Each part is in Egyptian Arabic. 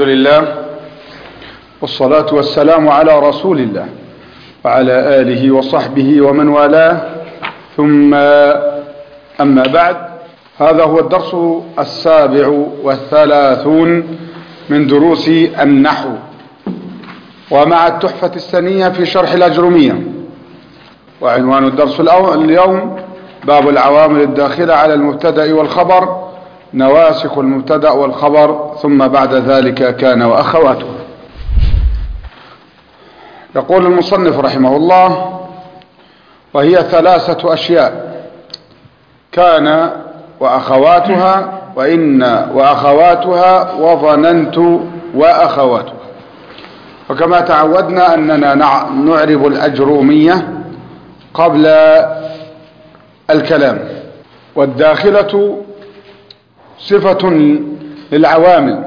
لله والصلاة والسلام على رسول الله وعلى آله وصحبه ومن والاه ثم أما بعد هذا هو الدرس السابع والثلاثون من دروس النحو ومع التحفة السنية في شرح الأجرمية وعنوان الدرس اليوم باب العوامل الداخلة على المبتدأ والخبر نواسخ المبتدا والخبر ثم بعد ذلك كان وأخواته يقول المصنف رحمه الله وهي ثلاثة أشياء كان وأخواتها وإن وأخواتها وظننت وأخواتها وكما تعودنا أننا نعرب الأجرومية قبل الكلام والداخلة صفة للعوامل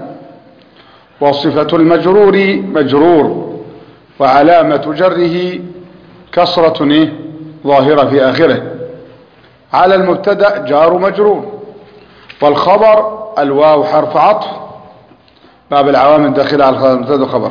وصفة المجرور مجرور وعلامة جره كسرة ظاهرة في آخره على المبتدا جار مجرور والخبر الواو حرف عطف باب العوامل داخلة على المبتدا والخبر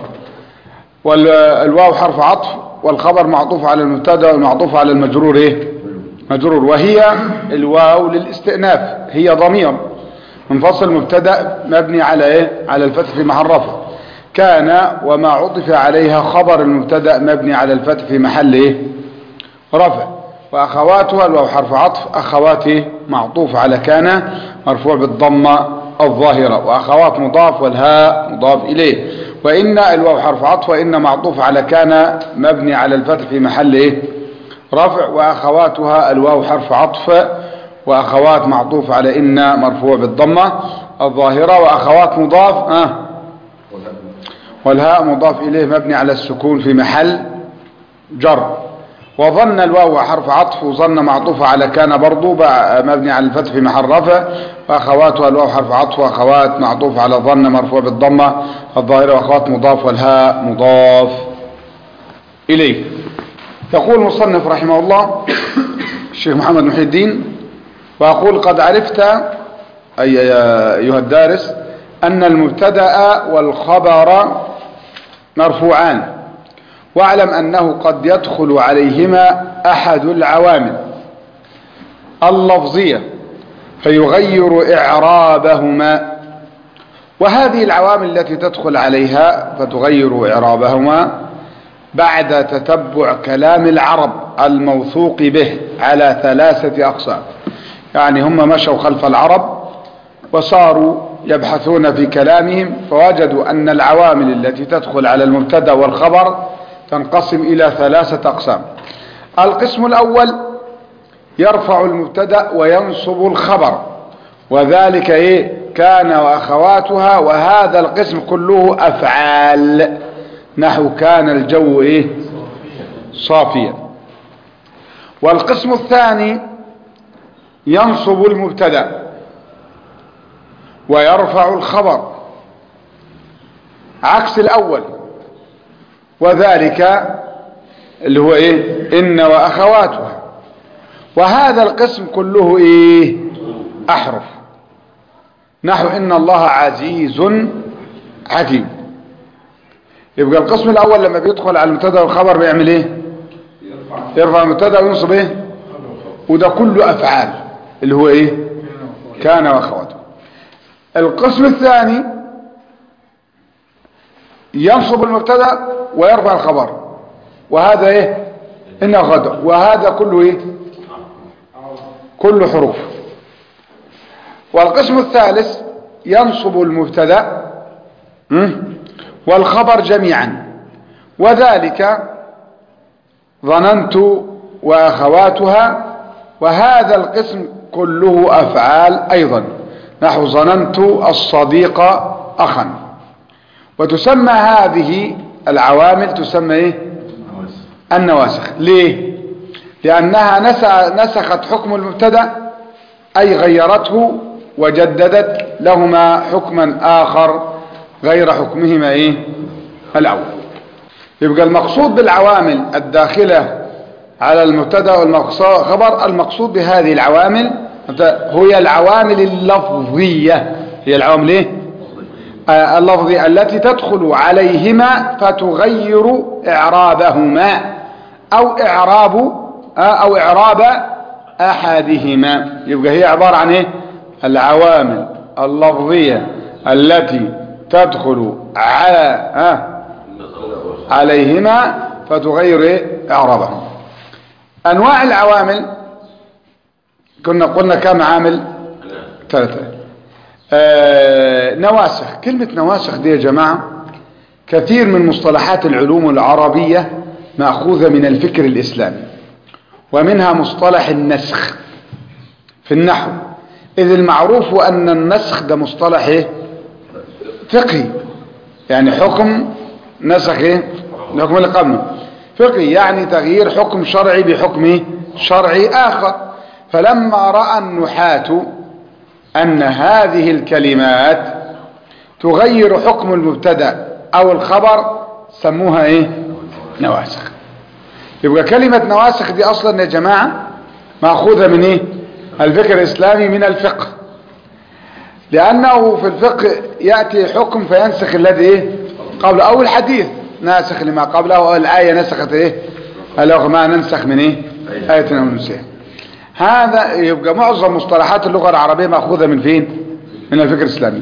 والواو حرف عطف والخبر معطوف على المبتدا ومعطوف على المجرور ايه مجرور وهي الواو للاستئناف هي ضمير منفصل مبتدا مبني على ايه على الفتح في محل رفع كان وما عطف عليها خبر المبتدا مبني على الفتح في محل ايه رفع واخواتها الواو حرف عطف اخواته معطوف على كان مرفوع بالضمه الظاهره واخوات مضاف والهاء مضاف اليه وان الواو حرف عطف وان معطوف على كان مبني على الفتح في محل ايه رفع واخواتها الواو حرف عطف وأخوات معطوف على إن مرفوع بالضمة الظاهرة وأخوات مضاف آه والهاء مضاف إليه مبني على السكون في محل جر وظن الواو حرف عطف وظن معطوف على كان برضو مبني على الفتح في محل رفع وأخواتها الواو حرف عطف وأخوات معطوف على ظن مرفوع بالضمة الظاهرة وأخوات مضاف والهاء مضاف إليه يقول المصنف رحمه الله الشيخ محمد محي الدين وأقول قد عرفت أي يا أيها الدارس أن المبتدا والخبر مرفوعان واعلم أنه قد يدخل عليهما أحد العوامل اللفظية فيغير إعرابهما وهذه العوامل التي تدخل عليها فتغير إعرابهما بعد تتبع كلام العرب الموثوق به على ثلاثة أقسام يعني هم مشوا خلف العرب وصاروا يبحثون في كلامهم فوجدوا أن العوامل التي تدخل على المبتدا والخبر تنقسم إلى ثلاثة أقسام القسم الأول يرفع المبتدا وينصب الخبر وذلك إيه كان وأخواتها وهذا القسم كله أفعال نحو كان الجو إيه صافيا والقسم الثاني ينصب المبتدا ويرفع الخبر عكس الأول وذلك اللي هو ايه ان واخواتها وهذا القسم كله ايه احرف نحو ان الله عزيز حكيم يبقى القسم الاول لما بيدخل على المبتدا والخبر بيعمل ايه يرفع المبتدا وينصب ايه وده كله افعال اللي هو ايه كان واخواته القسم الثاني ينصب المبتدا ويرفع الخبر وهذا ايه انه غدا وهذا كله ايه كله حروف والقسم الثالث ينصب المبتدا والخبر جميعا وذلك ظننت واخواتها وهذا القسم كله افعال ايضا نحو ظننت الصديق اخا وتسمى هذه العوامل تسمى ايه النواسخ ليه لانها نسخت حكم المبتدا اي غيرته وجددت لهما حكما اخر غير حكمهما ايه الاول يبقى المقصود بالعوامل الداخله على المبتدا والخبر المقصود بهذه العوامل هي العوامل اللفظيه هي العوامل ايه آه، اللفظي التي تدخل عليهما فتغير إعرابهما أو إعراب آه، أو إعراب أحدهما يبقى هي عبارة عن إيه العوامل اللفظية التي تدخل على آه عليهما فتغير إيه إعرابهم أنواع العوامل كنا قلنا كم عامل ثلاثة آه نواسخ كلمة نواسخ دي يا جماعة كثير من مصطلحات العلوم العربية مأخوذة من الفكر الإسلامي ومنها مصطلح النسخ في النحو إذ المعروف أن النسخ ده مصطلح إيه؟ فقهي يعني حكم نسخ إيه؟ الحكم اللي قبله فقهي يعني تغيير حكم شرعي بحكم شرعي آخر فلما رأى النحاة أن هذه الكلمات تغير حكم المبتدا أو الخبر سموها إيه نواسخ يبقى كلمة نواسخ دي أصلا يا جماعة مأخوذة من إيه الفكر الإسلامي من الفقه لأنه في الفقه يأتي حكم فينسخ الذي إيه قبل أو الحديث ناسخ لما قبله أو الآية نسخت إيه الأخ ما ننسخ من إيه آية أو ننسخ هذا يبقى معظم مصطلحات اللغة العربية مأخوذة من فين من الفكر الإسلامي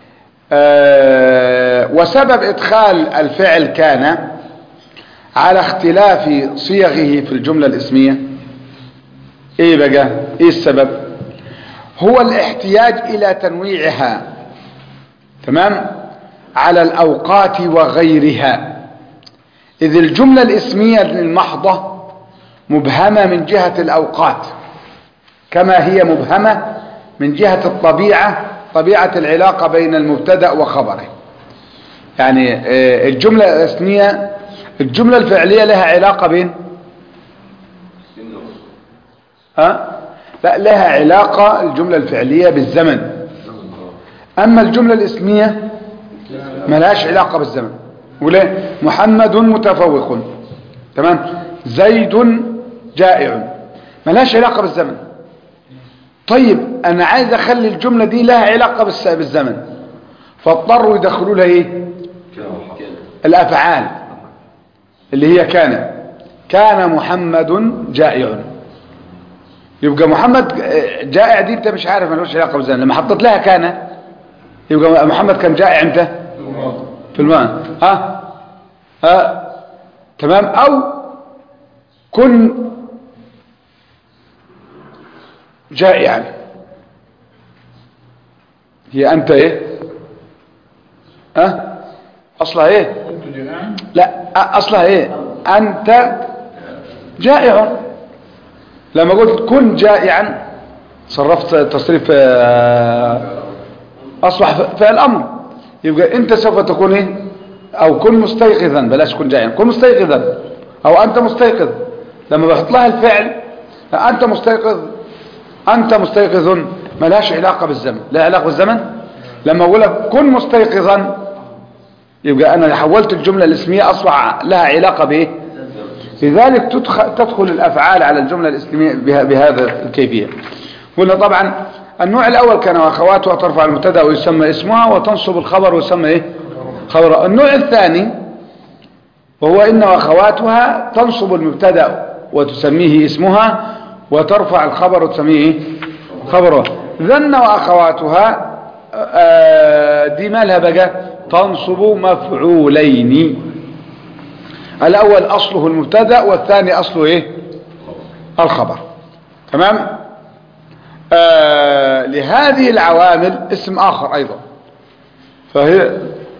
آه وسبب إدخال الفعل كان على اختلاف صيغه في الجملة الاسمية ايه بقى ايه السبب هو الاحتياج الى تنويعها تمام على الاوقات وغيرها اذ الجملة الاسمية المحضة مبهمة من جهة الاوقات كما هي مبهمة من جهة الطبيعة طبيعة العلاقة بين المبتدأ وخبره يعني الجملة الاسمية الجملة الفعلية لها علاقة بين ها لا لها علاقة الجملة الفعلية بالزمن أما الجملة الاسمية ما لهاش علاقة بالزمن وليه محمد متفوق تمام زيد جائع ما لهاش علاقة بالزمن طيب أنا عايز أخلي الجملة دي لها علاقة بالزمن فاضطروا يدخلوا لها إيه الأفعال اللي هي كان كان محمد جائع يبقى محمد جائع دي انت مش عارف ملوش علاقه بالزمن لما حطيت لها كان يبقى محمد كان جائع امتى في الماء ها ها تمام او كن جائعا هي انت ايه ها اصلها ايه لا اصلها ايه انت جائع لما قلت كن جائعا صرفت تصريف اصبح فعل امر يبقى انت سوف تكون ايه او كن مستيقظا بلاش كن جائعا كن مستيقظا او انت مستيقظ لما بحط لها الفعل انت مستيقظ انت مستيقظ ما لهاش علاقه بالزمن لا علاقه بالزمن لما اقول لك كن مستيقظا يبقى انا حولت الجمله الاسميه اصبح لها علاقه بايه لذلك تدخل الافعال على الجمله الاسميه بهذا الكيفيه قلنا طبعا النوع الاول كان واخواتها ترفع المبتدا ويسمى اسمها وتنصب الخبر ويسمى ايه خبر النوع الثاني وهو ان واخواتها تنصب المبتدا وتسميه اسمها وترفع الخبر وتسميه ايه خبره ذن واخواتها دي مالها بقى تنصب مفعولين الأول أصله المبتدا والثاني أصله إيه الخبر تمام آه لهذه العوامل اسم آخر أيضا فهي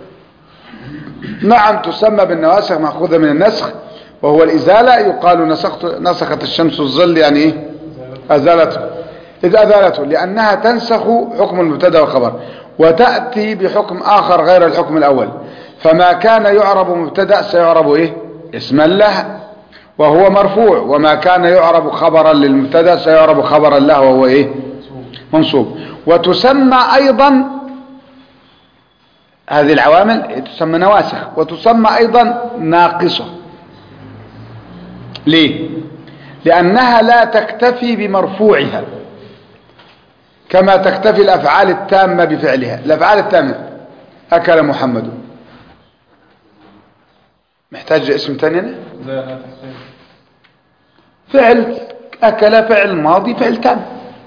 نعم تسمى بالنواسخ مأخوذة من النسخ وهو الإزالة يقال نسخت نسخت الشمس الظل يعني إيه أزالته إذ أزالته لأنها تنسخ حكم المبتدا والخبر وتأتي بحكم آخر غير الحكم الأول فما كان يعرب مبتدا سيعرب إيه اسما له وهو مرفوع وما كان يعرب خبرا للمبتدا سيعرب خبرا له وهو ايه منصوب وتسمى ايضا هذه العوامل تسمى نواسخ وتسمى ايضا ناقصة ليه لانها لا تكتفي بمرفوعها كما تكتفي الافعال التامة بفعلها الافعال التامة أكل محمد محتاج اسم تاني هنا؟ زي لا تحتاج فعل أكل فعل ماضي فعل تام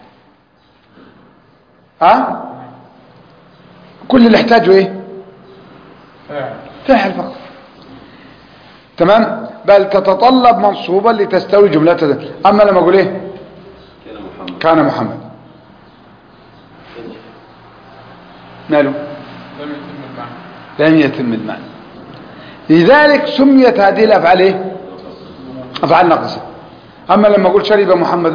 ها كل اللي احتاجه ايه فاعل فعل فقط تمام بل تتطلب منصوبا لتستوي جملتها اما لما اقول ايه كان محمد كان محمد ماله لم يتم المعنى لم يتم المعنى لذلك سميت هذه الافعال ايه افعال ناقصه اما لما اقول شرب محمد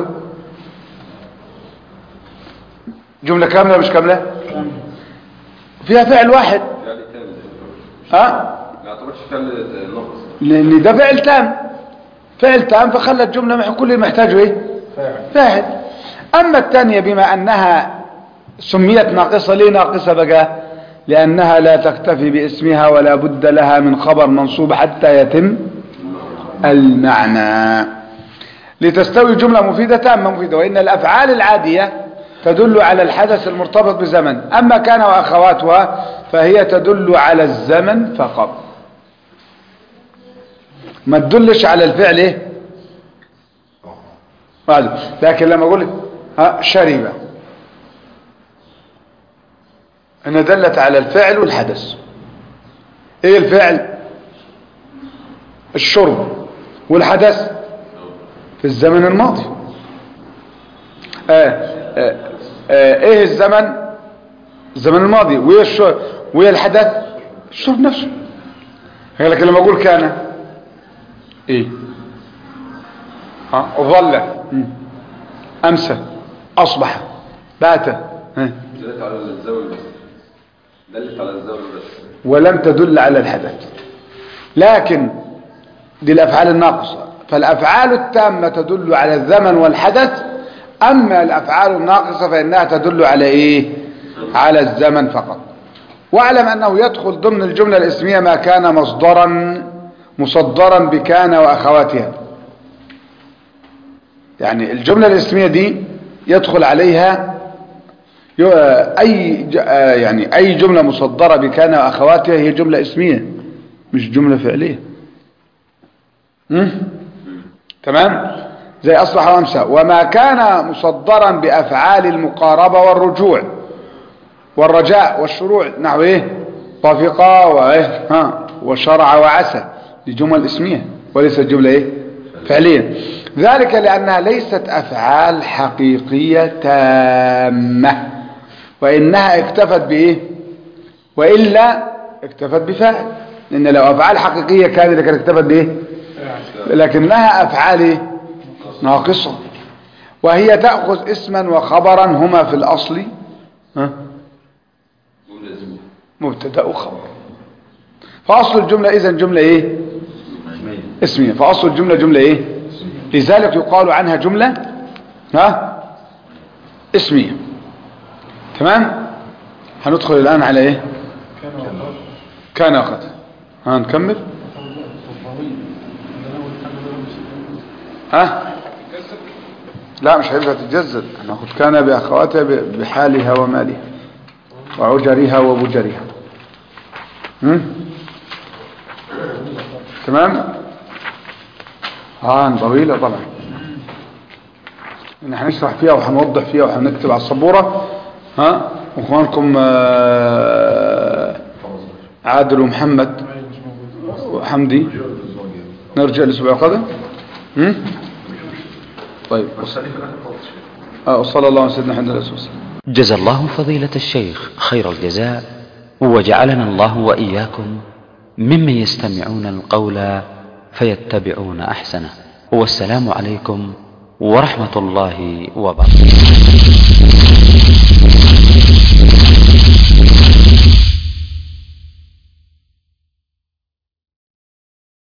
جمله كامله مش كامله فيها فعل واحد فعل كامل ها ما يعتبرش فعل ناقص لان ده فعل تام فعل تام فخلى الجمله مح- كل اللي محتاجه ايه فاعل فاعل اما الثانيه بما انها سميت ناقصه ليه ناقصه بقى لانها لا تكتفي باسمها ولا بد لها من خبر منصوب حتى يتم المعنى لتستوي جمله مفيده تامه مفيده وان الافعال العاديه تدل على الحدث المرتبط بزمن اما كان واخواتها فهي تدل على الزمن فقط ما تدلش على الفعل ايه بعد لكن لما اقول ها شرب هنا دلت على الفعل والحدث ايه الفعل الشرب والحدث في الزمن الماضي آه آه آه ايه الزمن الزمن الماضي وايه الشرب وايه الحدث الشرب نفسه لكن لما اقول كان ايه ها ظل مم. امسى اصبح بات ها. دلت على الزمن بس دلت على الزمن بس ولم تدل على الحدث لكن دي الافعال الناقصه فالافعال التامه تدل على الزمن والحدث اما الافعال الناقصه فانها تدل على ايه على الزمن فقط واعلم انه يدخل ضمن الجمله الاسميه ما كان مصدرا مصدرا بكان واخواتها يعني الجمله الاسميه دي يدخل عليها يو- اي ج- آه يعني اي جمله مصدره بكان واخواتها هي جمله اسميه مش جمله فعليه مم؟ تمام زي اصبح وامسى وما كان مصدرا بافعال المقاربه والرجوع والرجاء والشروع نحو ايه طفقا وايه ها وشرع وعسى دي جمل اسميه وليست جمله ايه فعليه ذلك لانها ليست افعال حقيقيه تامه وانها اكتفت بايه والا اكتفت بفاعل لان لو افعال حقيقيه كانت كانت اكتفت بايه فاعل لكنها افعال إيه؟ ناقصه وهي تاخذ اسما وخبرا هما في الاصل ها جملة اسمية مبتدا وخبر فاصل الجمله اذا جمله ايه اسميه فاصل الجمله جمله ايه لذلك يقال عنها جمله ها اسميه تمام هندخل الان على ايه كان وقت كان اخذ ها نكمل طويل عندنا اول حاجه ده مش ها لا مش هينفع تتجزد هناخد كان باخواتها ب- بحالها ومالها وعجرها وبجرها هم؟ تمام اه طويلة طبعا ان هنشرح فيها وهنوضح فيها وهنكتب على السبورة ها واخوانكم آه، عادل ومحمد مش موجود وحمدي نرجع الاسبوع القادم هم؟ طيب آه، وصلى الله على سيدنا محمد عليه الصلاه والسلام جزى الله فضيلة الشيخ خير الجزاء وجعلنا الله وإياكم ممن يستمعون القول فيتبعون أحسنه والسلام عليكم ورحمة الله وبركاته